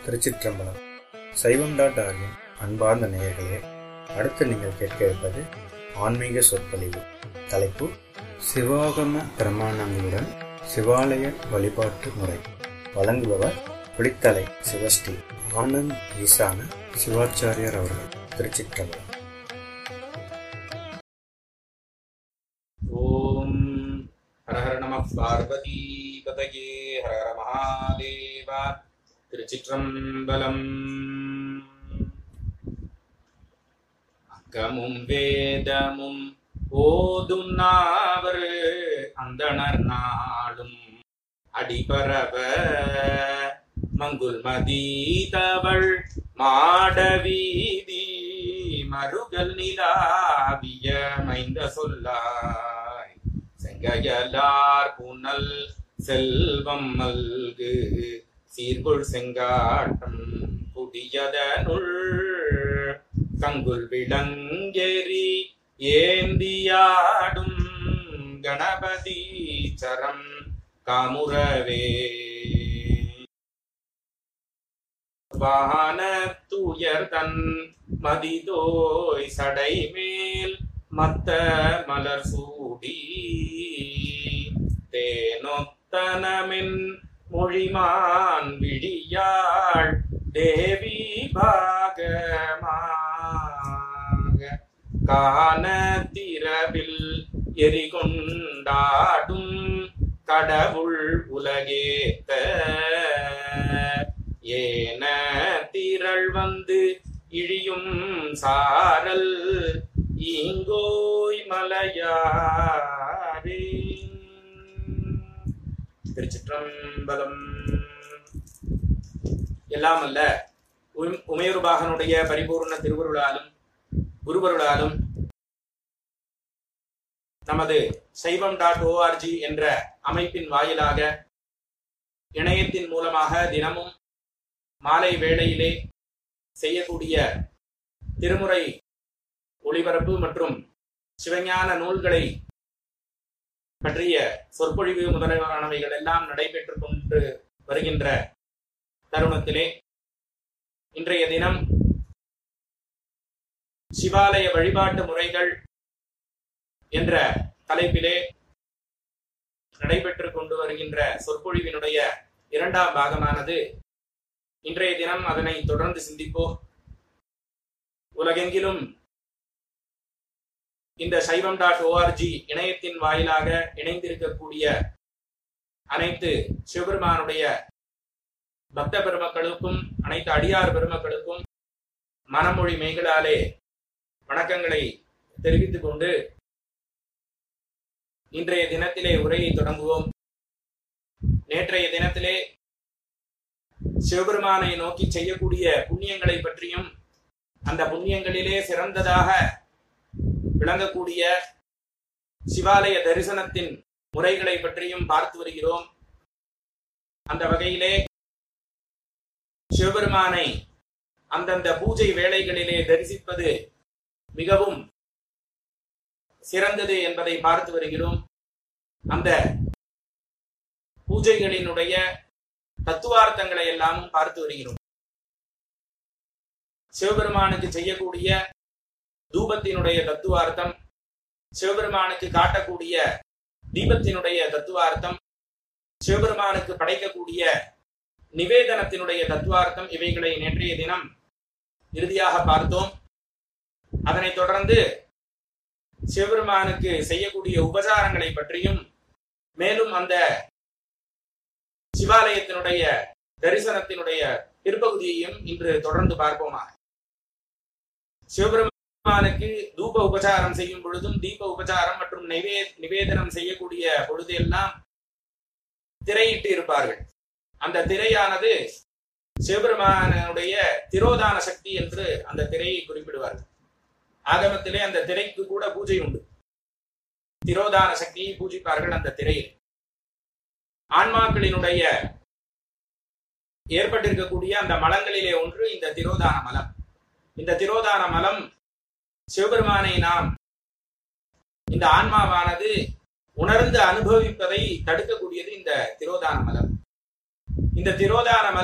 திருச்சிற்றம்பலம் சைவம் டாட் ஆர்கின் அன்பார்ந்த நேயர்களே அடுத்து நீங்கள் கேட்க இருப்பது ஆன்மீக சொற்பொழிவு தலைப்பு சிவாகம பிரமாணங்களுடன் சிவாலய வழிபாட்டு முறை வழங்குபவர் குளித்தலை சிவஸ்ரீ ஆனந்த் ஈசான சிவாச்சாரியர் அவர்கள் திருச்சிற்றம்பலம் ஓம் ஹர ஹர நம பார்வதி பதகே ஹர ஹர மகாதேவ திருச்சிற்றம்பலம் அக்கமும் வேதமும் ஓதும் நாவர் அந்தணர் நாளும் அடிபரவ மங்குல் மதீதவள் மாடவீதி மருகல் நிலாவிய மைந்த சொல்லாய் செங்கையலார் புனல் செல்வம் மல்கு சீர்கொள் செங்காட்டம் புதியதனுள் கங்குல் விளங்கெறி ஏந்தியாடும் கணபதி சரம் காமுறவே வானத்துயர் தன் மதிதோய் சடை மேல் மத்த மலர் சூடி தேனொத்தனமின் மொழிமான் விழியாள் தேவி பாகமாக காணத்திரவில் எரிகொண்டாடும் கடவுள் உலகேத்த ஏன திரள் வந்து இழியும் சாரல் ஈங்கோய் மலையாரே திருச்சிற்றம்பலம் எல்லாம் அல்ல உம்- உமையொருபாகனுடைய பரிபூர்ண திருவருளாலும் குருவருளாலும் நமது சைவம் டாட் ஓஆர்ஜி என்ற அமைப்பின் வாயிலாக இணையத்தின் மூலமாக தினமும் மாலை வேளையிலே செய்யக்கூடிய திருமுறை ஒளிபரப்பு மற்றும் சிவஞான நூல்களை பற்றிய சொற்பொழிவு முதலானவைகள் எல்லாம் நடைபெற்றுக் கொண்டு வருகின்ற தருணத்திலே இன்றைய தினம் சிவாலய வழிபாட்டு முறைகள் என்ற தலைப்பிலே நடைபெற்றுக் கொண்டு வருகின்ற சொற்பொழிவினுடைய இரண்டாம் பாகமானது இன்றைய தினம் அதனை தொடர்ந்து சிந்திப்போம் உலகெங்கிலும் இந்த சைவம் டாட் ஓஆர்ஜி இணையத்தின் வாயிலாக இணைந்திருக்கக்கூடிய அனைத்து சிவபெருமானுடைய பக்த பெருமக்களுக்கும் அனைத்து அடியார் பெருமக்களுக்கும் மனமொழி மெய்களாலே வணக்கங்களை தெரிவித்துக் கொண்டு இன்றைய தினத்திலே உரையை தொடங்குவோம் நேற்றைய தினத்திலே சிவபெருமானை நோக்கி செய்யக்கூடிய புண்ணியங்களை பற்றியும் அந்த புண்ணியங்களிலே சிறந்ததாக விளங்கக்கூடிய சிவாலய தரிசனத்தின் முறைகளை பற்றியும் பார்த்து வருகிறோம் அந்த வகையிலே சிவபெருமானை அந்தந்த பூஜை வேளைகளிலே தரிசிப்பது மிகவும் சிறந்தது என்பதை பார்த்து வருகிறோம் அந்த பூஜைகளினுடைய தத்துவார்த்தங்களை எல்லாமும் பார்த்து வருகிறோம் சிவபெருமானுக்கு செய்யக்கூடிய தூபத்தினுடைய தத்துவார்த்தம் சிவபெருமானுக்கு காட்டக்கூடிய தீபத்தினுடைய தத்துவார்த்தம் சிவபெருமானுக்கு படைக்கக்கூடிய நிவேதனத்தினுடைய தத்துவார்த்தம் இவைகளை நேற்றைய தினம் இறுதியாக பார்த்தோம் அதனைத் தொடர்ந்து சிவபெருமானுக்கு செய்யக்கூடிய உபசாரங்களை பற்றியும் மேலும் அந்த சிவாலயத்தினுடைய தரிசனத்தினுடைய பிற்பகுதியையும் இன்று தொடர்ந்து பார்ப்போமா சிவபெருமானுக்கு தூப உபசாரம் செய்யும் பொழுதும் தீப உபசாரம் மற்றும் நிவே நிவேதனம் செய்யக்கூடிய பொழுது எல்லாம் திரையிட்டு இருப்பார்கள் அந்த திரையானது சிவபெருமானுடைய திரோதான சக்தி என்று அந்த திரையை குறிப்பிடுவார்கள் ஆகமத்திலே அந்த திரைக்கு கூட பூஜை உண்டு திரோதான சக்தியை பூஜிப்பார்கள் அந்த திரையில் ஆன்மாக்களினுடைய ஏற்பட்டிருக்கக்கூடிய அந்த மலங்களிலே ஒன்று இந்த திரோதான மலம் இந்த திரோதான மலம் சிவபெருமானை நாம் இந்த ஆன்மாவானது உணர்ந்து அனுபவிப்பதை தடுக்கக்கூடியது இந்த திரோதான மலம் இந்த திரோதான மலம்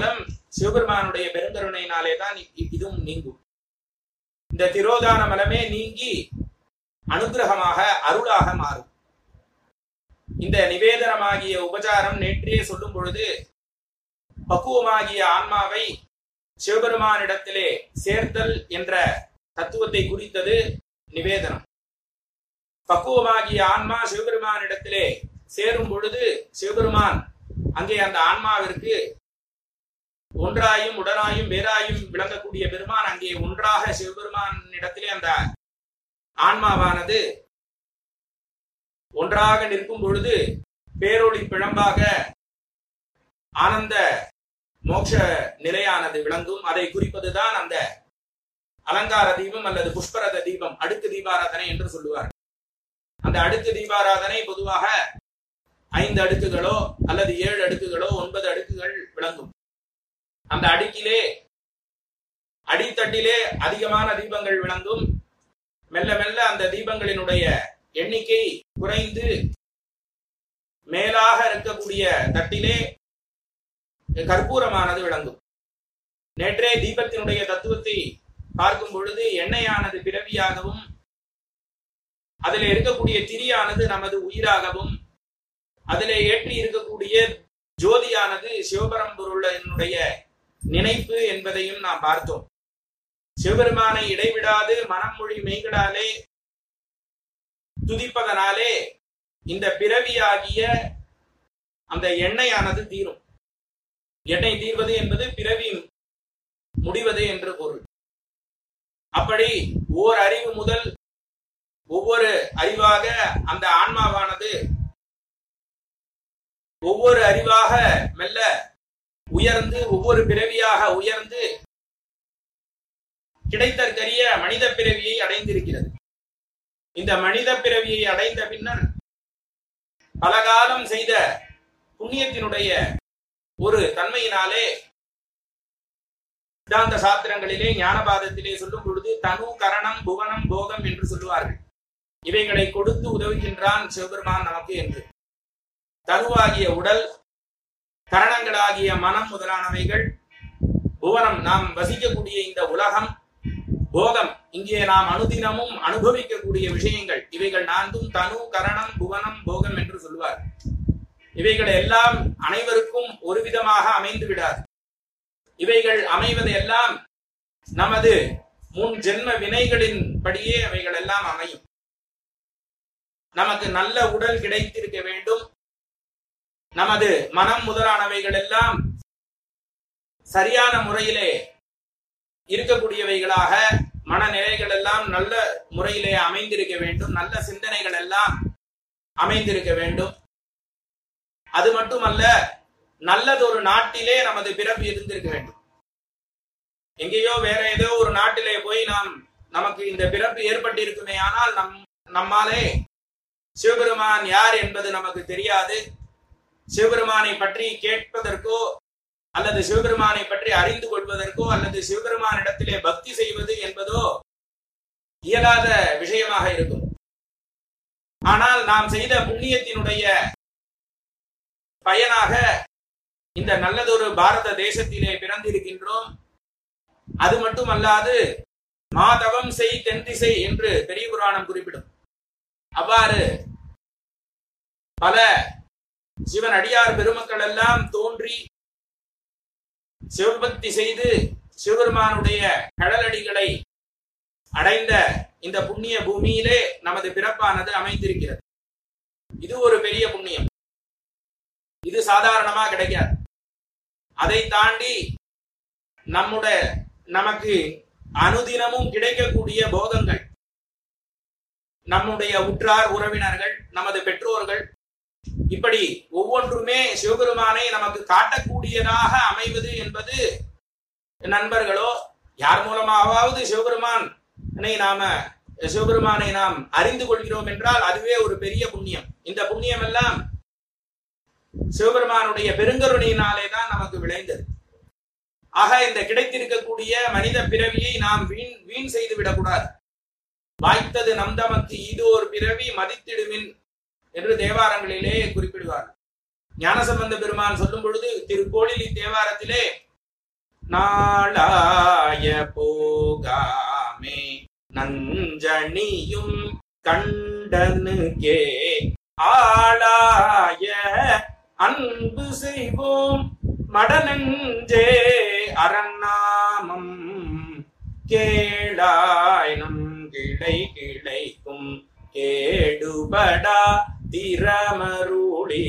சிவபெருமானுடைய பெருங்கருணையினாலே தான் இ- இதுவும் நீங்கும் இந்த திரோதான மலமே நீங்கி அனுகிரகமாக அருளாக மாறும் இந்த நிவேதனமாகிய உபச்சாரம் நேற்றே சொல்லும் பொழுது பக்குவமாகிய ஆன்மாவை சிவபெருமானிடத்திலே சேர்த்தல் என்ற தத்துவத்தை குறித்தது நிவேதனம் பக்குவமாகிய ஆன்மா சிவபெருமானிடத்திலே சேரும் பொழுது சிவபெருமான் அங்கே அந்த ஆன்மாவிற்கு ஒன்றாயும் உடனாயும் வேறாயும் விளங்கக்கூடிய பெருமான் அங்கே ஒன்றாக சிவபெருமான் இடத்திலே அந்த ஆன்மாவானது ஒன்றாக நிற்கும் பொழுது பேரொளி பிழம்பாக ஆனந்த மோட்ச நிலையானது விளங்கும் அதை குறிப்பதுதான் அந்த அலங்கார தீபம் அல்லது புஷ்பரத தீபம் அடுக்கு தீபாராதனை என்று சொல்லுவார் அந்த அடுக்கு தீபாராதனை பொதுவாக ஐந்து அடுக்குகளோ அல்லது ஏழு அடுக்குகளோ ஒன்பது அடுக்குகள் விளங்கும் அந்த அடுக்கிலே அடித்தட்டிலே அதிகமான தீபங்கள் விளங்கும் மெல்ல மெல்ல அந்த தீபங்களினுடைய எண்ணிக்கை குறைந்து மேலாக இருக்கக்கூடிய தட்டிலே கற்பூரமானது விளங்கும் நேற்றே தீபத்தினுடைய தத்துவத்தை பார்க்கும் பொழுது எண்ணெயானது பிறவியாகவும் அதில் இருக்கக்கூடிய திரியானது நமது உயிராகவும் அதிலே ஏற்றி இருக்கக்கூடிய ஜோதியானது சிவபரம்பொருளினுடைய நினைப்பு என்பதையும் நாம் பார்த்தோம் சிவபெருமானை இடைவிடாது மனம் மொழி மெய்களாலே துதிப்பதனாலே இந்த பிறவியாகிய அந்த எண்ணெயானது தீரும் எண்ணெய் தீர்வது என்பது பிறவி முடிவது என்று பொருள் அப்படி ஓர் அறிவு முதல் ஒவ்வொரு அறிவாக அந்த ஆன்மாவானது ஒவ்வொரு அறிவாக மெல்ல உயர்ந்து ஒவ்வொரு பிறவியாக உயர்ந்து கிடைத்தற்கரிய மனித பிறவியை அடைந்திருக்கிறது இந்த மனித பிறவியை அடைந்த பின்னர் பல காலம் செய்த புண்ணியத்தினுடைய ஒரு தன்மையினாலே சித்தாந்த சாத்திரங்களிலே ஞானபாதத்திலே சொல்லும் பொழுது தனு கரணம் புவனம் போகம் என்று சொல்லுவார்கள் இவைகளை கொடுத்து உதவுகின்றான் சிவபெருமான் நமக்கு என்று தனுவாகிய உடல் கரணங்களாகிய மனம் முதலானவைகள் புவனம் நாம் வசிக்கக்கூடிய இந்த உலகம் போகம் இங்கே நாம் அனுதினமும் அனுபவிக்கக்கூடிய விஷயங்கள் இவைகள் நான்கும் தனு கரணம் புவனம் போகம் என்று சொல்லுவார் இவைகள் எல்லாம் அனைவருக்கும் ஒரு விதமாக அமைந்து விடாது இவைகள் அமைவது எல்லாம் நமது முன் ஜென்ம வினைகளின் படியே அவைகள் எல்லாம் அமையும் நமக்கு நல்ல உடல் கிடைத்திருக்க வேண்டும் நமது மனம் முதலானவைகள் எல்லாம் சரியான முறையிலே இருக்கக்கூடியவைகளாக மனநிலைகள் எல்லாம் நல்ல முறையிலே அமைந்திருக்க வேண்டும் நல்ல சிந்தனைகள் எல்லாம் அமைந்திருக்க வேண்டும் அது மட்டுமல்ல நல்லதொரு நாட்டிலே நமது பிறப்பு இருந்திருக்க வேண்டும் எங்கேயோ வேற ஏதோ ஒரு நாட்டிலே போய் நாம் நமக்கு இந்த பிறப்பு ஏற்பட்டிருக்குமே ஆனால் நம் நம்மாலே சிவபெருமான் யார் என்பது நமக்கு தெரியாது சிவபெருமானை பற்றி கேட்பதற்கோ அல்லது சிவபெருமானை பற்றி அறிந்து கொள்வதற்கோ அல்லது சிவபெருமானிடத்திலே பக்தி செய்வது என்பதோ இயலாத விஷயமாக இருக்கும் ஆனால் நாம் செய்த புண்ணியத்தினுடைய பயனாக இந்த நல்லதொரு பாரத தேசத்திலே பிறந்திருக்கின்றோம் அது மட்டுமல்லாது மாதவம் செய் தென்திசை என்று பெரிய புராணம் குறிப்பிடும் அவ்வாறு பல சிவன் அடியார் பெருமக்கள் எல்லாம் தோன்றி சிவபக்தி செய்து சிவபெருமானுடைய கடலடிகளை அடைந்த இந்த புண்ணிய பூமியிலே நமது பிறப்பானது அமைந்திருக்கிறது இது ஒரு பெரிய புண்ணியம் இது சாதாரணமா கிடைக்காது அதை தாண்டி நம்முடைய நமக்கு அனுதினமும் கிடைக்கக்கூடிய போகங்கள் நம்முடைய உற்றார் உறவினர்கள் நமது பெற்றோர்கள் இப்படி ஒவ்வொன்றுமே சிவபெருமானை நமக்கு காட்டக்கூடியதாக அமைவது என்பது நண்பர்களோ யார் மூலமாவது சிவபெருமான் நாம சிவபெருமானை நாம் அறிந்து கொள்கிறோம் என்றால் அதுவே ஒரு பெரிய புண்ணியம் இந்த புண்ணியம் எல்லாம் சிவபெருமானுடைய பெருங்கருணையினாலே தான் நமக்கு விளைந்தது ஆக இந்த கிடைத்திருக்கக்கூடிய மனித பிறவியை நாம் வீண் வீண் செய்து விடக்கூடாது வாய்த்தது நம் தமக்கு இது ஒரு பிறவி மதித்திடுமின் என்று தேவாரங்களிலே குறிப்பிடுவார் ஞானசம்பந்த பெருமான் சொல்லும் பொழுது திருக்கோளிலி தேவாரத்திலே நாளாய போகாமே நஞ்சணியும் கண்டனுக்கே ஆளாய அன்பு செய்வோம் மடனஞ்சே அரநாமம் கேளாய் நம் கிளை கிளைக்கும் கேடுபடா திறமருளி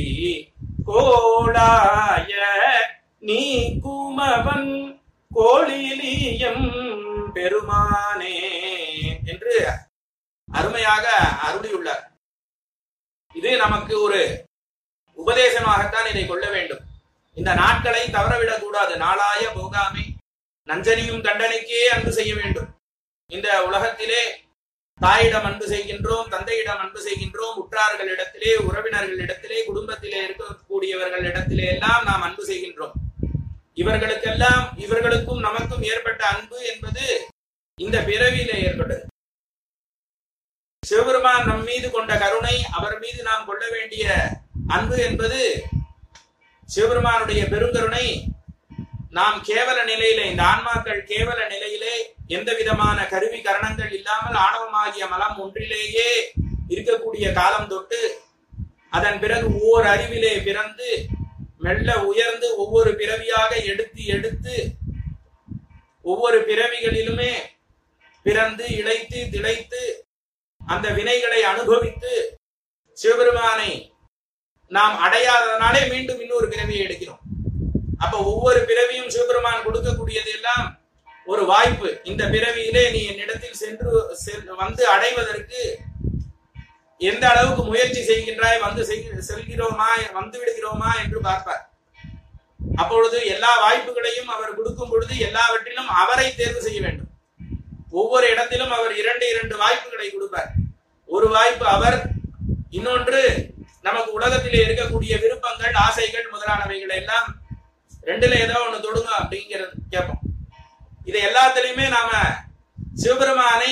கோளாய நீ குமவன் கோழிலியம் பெருமானே என்று அருமையாக அருளியுள்ளார் இது நமக்கு ஒரு உபதேசமாகத்தான் இதை கொள்ள வேண்டும் இந்த நாட்களை தவறவிடக் கூடாது நாளாய போகாமே நஞ்சனியும் கண்டனைக்கே அன்பு செய்ய வேண்டும் இந்த உலகத்திலே தாயிடம் அன்பு செய்கின்றோம் தந்தையிடம் அன்பு செய்கின்றோம் உற்றார்களிடத்திலே உறவினர்களிடத்திலே குடும்பத்திலே இருக்கக்கூடியவர்களிடத்திலே எல்லாம் நாம் அன்பு செய்கின்றோம் இவர்களுக்கெல்லாம் இவர்களுக்கும் நமக்கும் ஏற்பட்ட அன்பு என்பது இந்த பிறவியிலே ஏற்பட்டது சிவபெருமான் நம் மீது கொண்ட கருணை அவர் மீது நாம் கொள்ள வேண்டிய அன்பு என்பது சிவபெருமானுடைய பெருங்கருணை நாம் கேவல நிலையிலே இந்த ஆன்மாக்கள் கேவல நிலையிலே எந்த விதமான கருவி கரணங்கள் இல்லாமல் ஆணவமாகிய மலம் ஒன்றிலேயே இருக்கக்கூடிய காலம் தொட்டு அதன் பிறகு ஓர் அறிவிலே பிறந்து மெல்ல உயர்ந்து ஒவ்வொரு பிறவியாக எடுத்து எடுத்து ஒவ்வொரு பிறவிகளிலுமே பிறந்து இழைத்து திளைத்து அந்த வினைகளை அனுபவித்து சிவபெருமானை நாம் அடையாததனாலே மீண்டும் இன்னொரு பிறவியை எடுக்கிறோம் அப்ப ஒவ்வொரு பிறவியும் சிவபெருமான் கொடுக்கக்கூடியது எல்லாம் ஒரு வாய்ப்பு இந்த பிறவியிலே நீ என்னிடத்தில் சென்று செல்- வந்து அடைவதற்கு எந்த அளவுக்கு முயற்சி செய்கின்றாய் வந்து செய்- செல்கிறோமா வந்து விடுகிறோமா என்று பார்ப்பார் அப்பொழுது எல்லா வாய்ப்புகளையும் அவர் கொடுக்கும் பொழுது எல்லாவற்றிலும் அவரை தேர்வு செய்ய வேண்டும் ஒவ்வொரு இடத்திலும் அவர் இரண்டு இரண்டு வாய்ப்புகளை கொடுப்பார் ஒரு வாய்ப்பு அவர் இன்னொன்று நமக்கு உலகத்திலே இருக்கக்கூடிய விருப்பங்கள் ஆசைகள் முதலானவைகள் எல்லாம் ரெண்டுல ஏதோ ஒண்ணு தொடுங்க அப்படிங்கிறது கேட்போம் இது எல்லாத்துலயுமே நாம சிவபெருமானை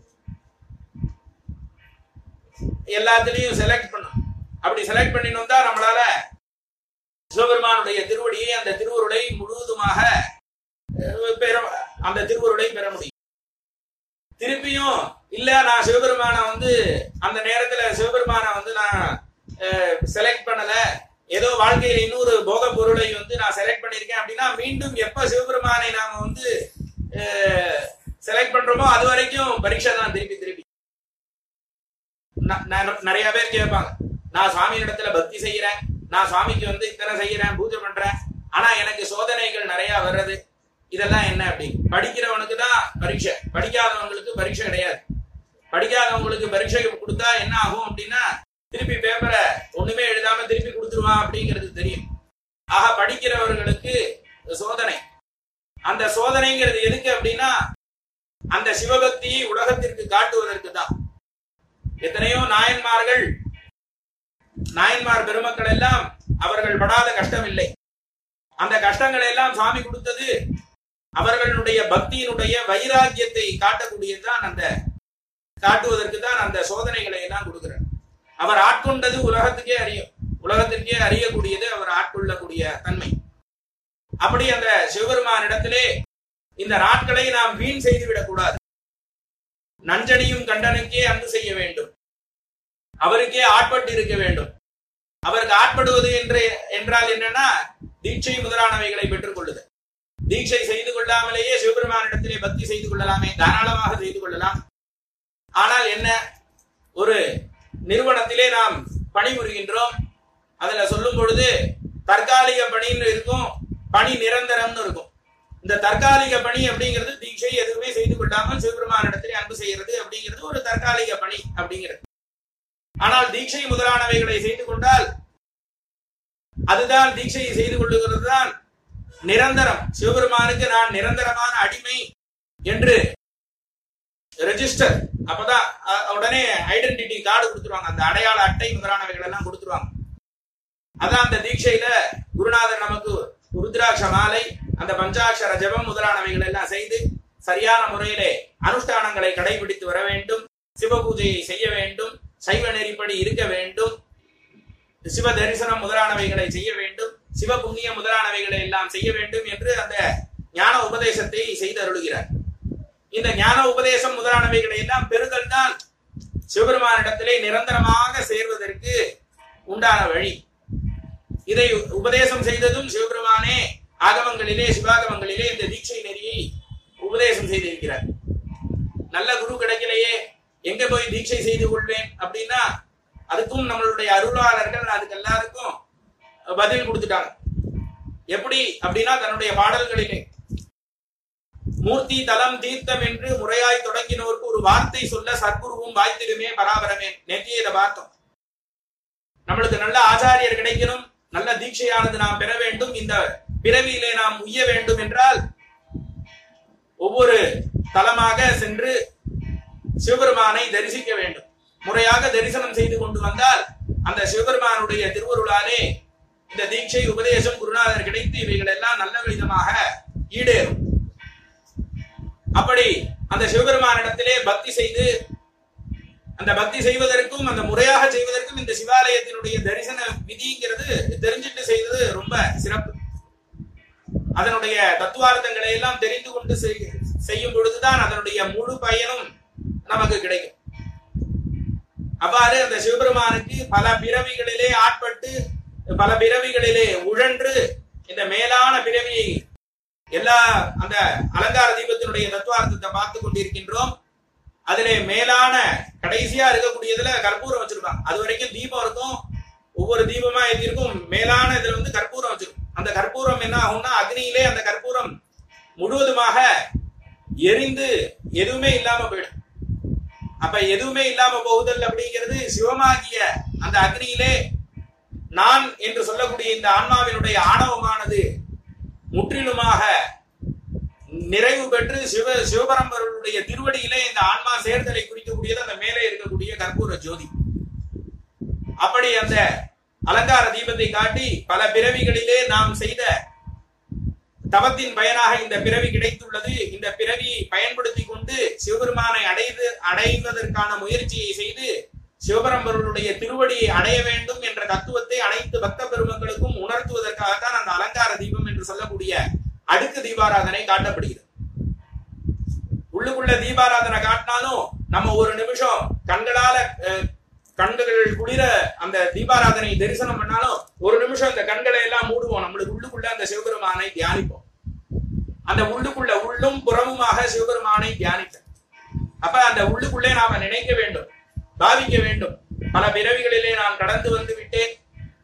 எல்லாத்துலயும் செலக்ட் பண்ணும் அப்படி செலக்ட் பண்ணினோம் தான் நம்மளால சிவபெருமானுடைய திருவடியை அந்த திருவருளை முழுவதுமாக அஹ், பெற அந்த திருவருளை பெற முடியும் திருப்பியும் இல்ல நான் சிவபெருமானை வந்து அந்த நேரத்துல சிவபெருமானை வந்து நான் செலக்ட் பண்ணல ஏதோ வாழ்க்கையில இன்னொரு போக பொருளை வந்து நான் செலக்ட் பண்ணிருக்கேன் அப்படின்னா மீண்டும் எப்ப சிவபெருமானை நாம வந்து செலக்ட் பண்றோமோ அது வரைக்கும் பரீட்சை தான் திருப்பி திருப்பி ந- ந- நிறைய பேர் கேட்பாங்க நான் சுவாமி இடத்துல பக்தி செய்யறேன் நான் சுவாமிக்கு வந்து இத்தனை செய்யறேன் பூஜை பண்றேன் ஆனா எனக்கு சோதனைகள் நிறைய வர்றது இதெல்லாம் என்ன அப்படி படிக்கிறவனுக்கு தான் பரீட்சை படிக்காதவங்களுக்கு பரீட்சை கிடையாது படிக்காதவங்களுக்கு பரீட்சை கொடுத்தா என்ன ஆகும் அப்படின்னா திருப்பி பேப்பரை ஒண்ணுமே எழுதாம திருப்பி கொடுத்துருவான் அப்படிங்கிறது தெரியும் ஆக படிக்கிறவர்களுக்கு சோதனை அந்த சோதனைங்கிறது எதுக்கு அப்படின்னா அந்த சிவபக்தியை உலகத்திற்கு காட்டுவதற்கு தான் எத்தனையோ நாயன்மார்கள் நாயன்மார் பெருமக்கள் எல்லாம் அவர்கள் படாத கஷ்டம் இல்லை அந்த கஷ்டங்களை எல்லாம் சாமி கொடுத்தது அவர்களுடைய பக்தியினுடைய வைராக்கியத்தை காட்டக்கூடியதுதான் அந்த காட்டுவதற்கு தான் அந்த சோதனைகளை எல்லாம் கொடுக்கிறார் அவர் ஆட்கொண்டது உலகத்துக்கே அறியும் உலகத்திற்கே அறியக்கூடியது அவர் ஆட்கொள்ளக்கூடிய தன்மை அப்படி அந்த சிவபெருமானிடத்திலே இந்த நாட்களை நாம் வீண் செய்து விடக்கூடாது நஞ்சனியும் கண்டனுக்கே அன்பு செய்ய வேண்டும் அவருக்கே ஆட்பட்டு இருக்க வேண்டும் அவருக்கு ஆட்படுவது என்று என்றால் என்னன்னா தீட்சை முதலானவைகளை பெற்றுக் கொள்ளுதல் தீட்சை செய்து கொள்ளாமலேயே சிவபெருமானிடத்திலே பக்தி செய்து கொள்ளலாமே தாராளமாக செய்து கொள்ளலாம் ஆனால் என்ன ஒரு நிறுவனத்திலே நாம் பணிபுரிகின்றோம் அதுல சொல்லும் பொழுது தற்காலிக பணின்னு இருக்கும் பணி நிரந்தரம்னு இருக்கும் இந்த தற்காலிக பணி அப்படிங்கிறது தீட்சை எதுவுமே செய்து கொள்ளாமல் சிவபெருமானிடத்திலே அன்பு செய்யறது அப்படிங்கிறது ஒரு தற்காலிக பணி அப்படிங்கிறது ஆனால் தீட்சை முதலானவைகளை செய்து கொண்டால் அதுதான் தீட்சையை செய்து கொள்ளுகிறது தான் நிரந்தரம் சிவபெருமானுக்கு நான் நிரந்தரமான அடிமை என்று ரெஜிஸ்டர் அப்பதான் அ- உடனே ஐடென்டிட்டி கார்டு கொடுத்துருவாங்க அந்த அடையாள அட்டை முதலானவைகள் எல்லாம் கொடுத்துருவாங்க அதான் அந்த தீட்சையில குருநாதர் நமக்கு ருத்ராட்ச மாலை அந்த பஞ்சாட்சர ஜெபம் முதலானவைகள் எல்லாம் செய்து சரியான முறையிலே அனுஷ்டானங்களை கடைபிடித்து வர வேண்டும் சிவ பூஜையை செய்ய வேண்டும் சைவ நெறிப்படி இருக்க வேண்டும் சிவ தரிசனம் முதலானவைகளை செய்ய வேண்டும் சிவ புண்ணிய முதலானவைகளை எல்லாம் செய்ய வேண்டும் என்று அந்த ஞான உபதேசத்தை செய்தருளுகிறார் இந்த ஞான உபதேசம் முதலானவைகளை எல்லாம் பெறுதல் தான் சிவபெருமானிடத்திலே நிரந்தரமாக சேர்வதற்கு உண்டான வழி இதை உபதேசம் செய்ததும் சிவபெருமானே ஆகமங்களிலே சிவாகமங்களிலே இந்த தீட்சை நெறியை உபதேசம் செய்திருக்கிறார் நல்ல குரு கிடைக்கலையே எங்க போய் தீட்சை செய்து கொள்வேன் அப்படின்னா அதுக்கும் நம்மளுடைய அருளாளர்கள் அதுக்கு எல்லாருக்கும் பதில் கொடுத்துட்டாங்க எப்படி அப்படின்னா தன்னுடைய பாடல்களிலே மூர்த்தி தலம் தீர்த்தம் என்று முறையாய் தொடங்கினோருக்கு ஒரு வார்த்தை சொல்ல சத்குருவும் வாய்த்திடுமே பராபரமே நேற்றைய இதை பார்த்தோம் நம்மளுக்கு நல்ல ஆச்சாரியர் கிடைக்கணும் நல்ல தீட்சையானது நாம் பெற வேண்டும் இந்த பிறவியிலே நாம் உய்ய வேண்டும் என்றால் ஒவ்வொரு தலமாக சென்று சிவபெருமானை தரிசிக்க வேண்டும் முறையாக தரிசனம் செய்து கொண்டு வந்தால் அந்த சிவபெருமானுடைய திருவருளாலே இந்த தீட்சை உபதேசம் குருநாதர் கிடைத்து இவைகள் எல்லாம் நல்ல விதமாக ஈடேறும் அப்படி அந்த சிவபெருமானிடத்திலே பக்தி செய்து அந்த பக்தி செய்வதற்கும் அந்த முறையாக செய்வதற்கும் இந்த சிவாலயத்தினுடைய தரிசன விதிங்கிறது தெரிஞ்சிட்டு செய்வது ரொம்ப சிறப்பு அதனுடைய தத்துவார்த்தங்களை எல்லாம் தெரிந்து கொண்டு செய்- செய்யும் பொழுதுதான் அதனுடைய முழு பயனும் நமக்கு கிடைக்கும் அவ்வாறு அந்த சிவபெருமானுக்கு பல பிறவிகளிலே ஆட்பட்டு பல பிறவிகளிலே உழன்று இந்த மேலான பிறவியை எல்லா அந்த அலங்கார தீபத்தினுடைய தத்துவார்த்தத்தை பார்த்து கொண்டிருக்கின்றோம் அதிலே மேலான கடைசியா இருக்கக்கூடியதுல கற்பூரம் வச்சிருப்பாங்க அது வரைக்கும் தீபம் இருக்கும் ஒவ்வொரு தீபமா இது இருக்கும் மேலான இதுல வந்து கற்பூரம் வச்சிருக்கும் அந்த கற்பூரம் என்ன ஆகும்னா அக்னியிலே அந்த கற்பூரம் முழுவதுமாக எரிந்து எதுவுமே இல்லாம போயிடும் அப்ப எதுவுமே இல்லாம போகுதல் அப்படிங்கிறது சிவமாகிய அந்த அக்னியிலே நான் என்று சொல்லக்கூடிய இந்த ஆன்மாவினுடைய ஆணவமானது முற்றிலுமாக நிறைவு பெற்று சிவ சிவபரம்பருடைய திருவடியிலே இந்த ஆன்மா சேர்தலை குறிக்கக்கூடியது அந்த மேலே இருக்கக்கூடிய கற்பூர ஜோதி அப்படி அந்த அலங்கார தீபத்தை காட்டி பல பிறவிகளிலே நாம் செய்த தவத்தின் பயனாக இந்த பிறவி கிடைத்துள்ளது இந்த பிறவியை பயன்படுத்தி கொண்டு சிவபெருமானை அடைது அடைவதற்கான முயற்சியை செய்து சிவபரம்பருடைய திருவடியை அடைய வேண்டும் என்ற தத்துவத்தை அனைத்து பக்த பெருமக்களுக்கும் உணர்த்துவதற்காகத்தான் அந்த அலங்கார தீபம் என்று சொல்லக்கூடிய அடுக்கு தீபாராதனை காட்டப்படுகிறது உள்ளுக்குள்ள தீபாராதனை காட்டினாலும் நம்ம ஒரு நிமிஷம் கண்களால அஹ், கண்கள் குளிர அந்த தீபாராதனை தரிசனம் பண்ணாலும் ஒரு நிமிஷம் அந்த கண்களை எல்லாம் மூடுவோம் நம்மளுக்கு உள்ளுக்குள்ள அந்த சிவபெருமானை தியானிப்போம் அந்த உள்ளுக்குள்ள உள்ளும் புறமுமாக சிவபெருமானை தியானிப்போம் அப்ப அந்த உள்ளுக்குள்ளே நாம நினைக்க வேண்டும் பாவிக்க வேண்டும் பல பிறவிகளிலே நான் கடந்து வந்து விட்டேன்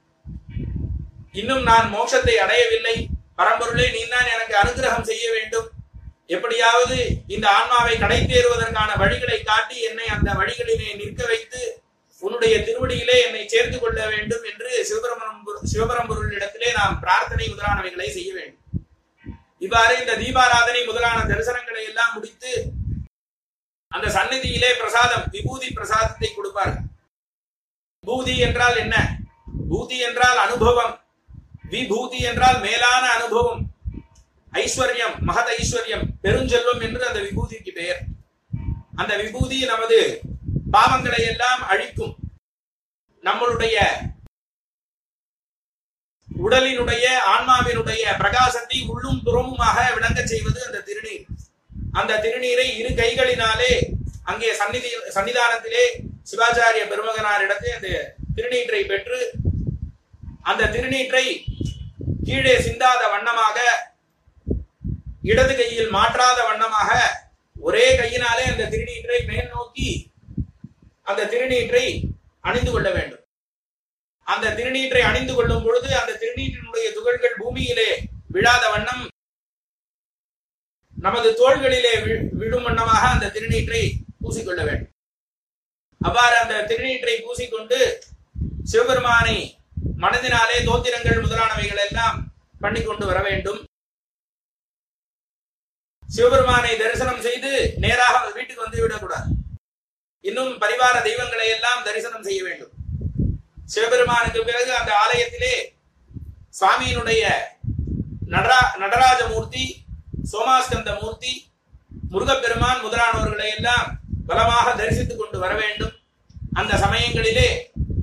இன்னும் நான் மோட்சத்தை அடையவில்லை பரம்பொருளே நீ தான் எனக்கு அனுகிரகம் செய்ய வேண்டும் எப்படியாவது இந்த ஆன்மாவை கடை தேறுவதற்கான வழிகளை காட்டி என்னை அந்த வழிகளிலே நிற்க வைத்து உன்னுடைய திருவடியிலே என்னை சேர்த்து கொள்ள வேண்டும் என்று சிவபரம்பொரு சிவபரம்பொருளிடத்திலே நாம் பிரார்த்தனை முதலானவைகளை செய்ய வேண்டும் இவ்வாறு இந்த தீபாராதனை முதலான தரிசனங்களை எல்லாம் முடித்து அந்த சந்நிதியிலே பிரசாதம் விபூதி பிரசாதத்தை கொடுப்பார்கள் பூதி என்றால் என்ன பூதி என்றால் அனுபவம் விபூதி என்றால் மேலான அனுபவம் ஐஸ்வர்யம் மகத் ஐஸ்வர்யம் பெருஞ்செல்வம் என்று அந்த விபூதிக்கு பெயர் அந்த விபூதி நமது பாவங்களை எல்லாம் அழிக்கும் நம்மளுடைய உடலினுடைய ஆன்மாவினுடைய பிரகாசத்தை உள்ளும் புறமுமாக விளங்கச் செய்வது அந்த திருநீர் அந்த திருநீரை இரு கைகளினாலே அங்கே சந்நிதி சன்னிதானத்திலே சிவாச்சாரிய பெருமகனாரிடத்தை அந்த திருநீற்றை பெற்று அந்த திருநீற்றை கீழே சிந்தாத வண்ணமாக இடது கையில் மாற்றாத வண்ணமாக ஒரே கையினாலே அந்த திருநீற்றை மேல் நோக்கி அந்த திருநீற்றை அணிந்து கொள்ள வேண்டும் அந்த திருநீற்றை அணிந்து கொள்ளும் பொழுது அந்த திருநீற்றினுடைய துகள்கள் பூமியிலே விழாத வண்ணம் நமது தோள்களிலே வி- விழும் வண்ணமாக அந்த திருநீற்றை பூசிக்கொள்ள வேண்டும் அவ்வாறு அந்த திருநீற்றை பூசிக்கொண்டு சிவபெருமானை மனதினாலே தோத்திரங்கள் முதலானவைகள் எல்லாம் பண்ணி கொண்டு வர வேண்டும் சிவபெருமானை தரிசனம் செய்து நேராக வீட்டுக்கு வந்து விடக்கூடாது இன்னும் பரிவார தெய்வங்களை எல்லாம் தரிசனம் செய்ய வேண்டும் சிவபெருமானுக்கு பிறகு அந்த ஆலயத்திலே சுவாமியினுடைய நடரா நடராஜ மூர்த்தி சோமாஸ்கந்த மூர்த்தி முருகப்பெருமான் முதலானவர்களை எல்லாம் பலமாக தரிசித்துக் கொண்டு வர வேண்டும் அந்த சமயங்களிலே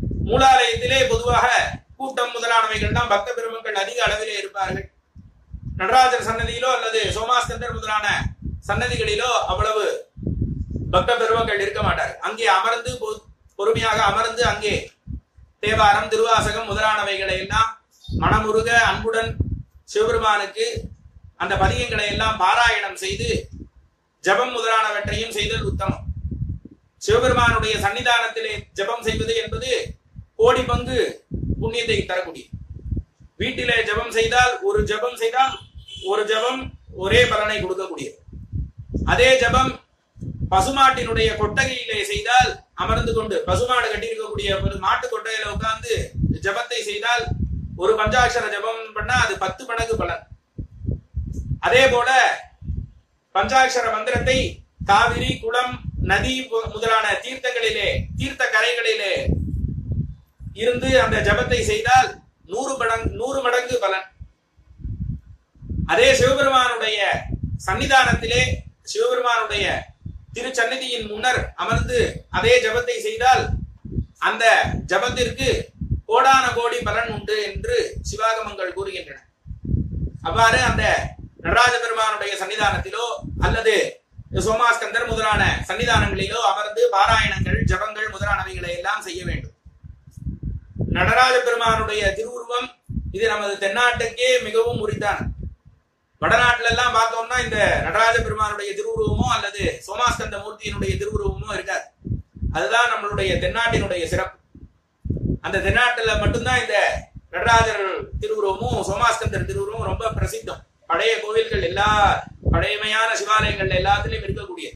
மூலாலயத்திலே பொதுவாக கூட்டம் முதலானவைகள் தான் பக்த பெருமக்கள் அதிக அளவிலே இருப்பார்கள் நடராஜர் சன்னதியிலோ அல்லது சோமாஸ்கந்தர் முதலான சன்னதிகளிலோ அவ்வளவு பக்த பெருமக்கள் இருக்க மாட்டார் அங்கே அமர்ந்து பொ- பொறுமையாக அமர்ந்து அங்கே தேவாரம் திருவாசகம் முதலானவைகளை எல்லாம் மனமுருக அன்புடன் சிவபெருமானுக்கு அந்த பதிகங்களை எல்லாம் பாராயணம் செய்து ஜபம் முதலானவற்றையும் செய்தல் உத்தமம் சிவபெருமானுடைய சன்னிதானத்திலே ஜபம் செய்வது என்பது கோடி பங்கு புண்ணியத்தை தரக்கூடிய வீட்டிலே ஜபம் செய்தால் ஒரு ஜபம் செய்தால் ஒரு ஜபம் ஒரே பலனை கொடுக்கக்கூடியது அதே ஜபம் பசுமாட்டினுடைய கொட்டகையிலே செய்தால் அமர்ந்து கொண்டு பசுமாடு கட்டியிருக்கக்கூடிய ஒரு மாட்டு கொட்டகையில உட்கார்ந்து ஜபத்தை செய்தால் ஒரு பஞ்சாட்சர ஜபம் பண்ணா அது பத்து மடங்கு பலன் அதே போல பஞ்சாட்சர மந்திரத்தை காவிரி குளம் நதி பு- முதலான தீர்த்தங்களிலே தீர்த்த கரைகளிலே இருந்து அந்த ஜபத்தை செய்தால் நூறு மடங்கு நூறு மடங்கு பலன் அதே சிவபெருமானுடைய சன்னிதானத்திலே சிவபெருமானுடைய திருச்சந்நிதியின் முன்னர் அமர்ந்து அதே ஜபத்தை செய்தால் அந்த ஜபத்திற்கு கோடான கோடி பலன் உண்டு என்று சிவாகமங்கள் கூறுகின்றன அவ்வாறு அந்த நடராஜ பெருமானுடைய சன்னிதானத்திலோ அல்லது சோமாஸ்கந்தர் முதலான சன்னிதானங்களிலோ அமர்ந்து பாராயணங்கள் ஜபங்கள் முதலானவைகளை எல்லாம் செய்ய வேண்டும் நடராஜ பெருமானுடைய திருவுருவம் இது நமது தென்னாட்டுக்கே மிகவும் உரித்தானது வடநாட்டுல எல்லாம் பார்த்தோம்னா இந்த நடராஜ பெருமானுடைய திருவுருவமோ அல்லது சோமாஸ்கந்த மூர்த்தியினுடைய திருவுருவமோ இருக்காது அதுதான் நம்மளுடைய தென்னாட்டினுடைய சிறப்பு அந்த தென்னாட்டுல மட்டும்தான் இந்த நடராஜர் திருவுருவமும் சோமாஸ்கந்தர் திருவுருவமும் ரொம்ப பிரசித்தம் பழைய கோவில்கள் எல்லா பழையமையான சிவாலயங்கள் எல்லாத்துலயும் இருக்கக்கூடிய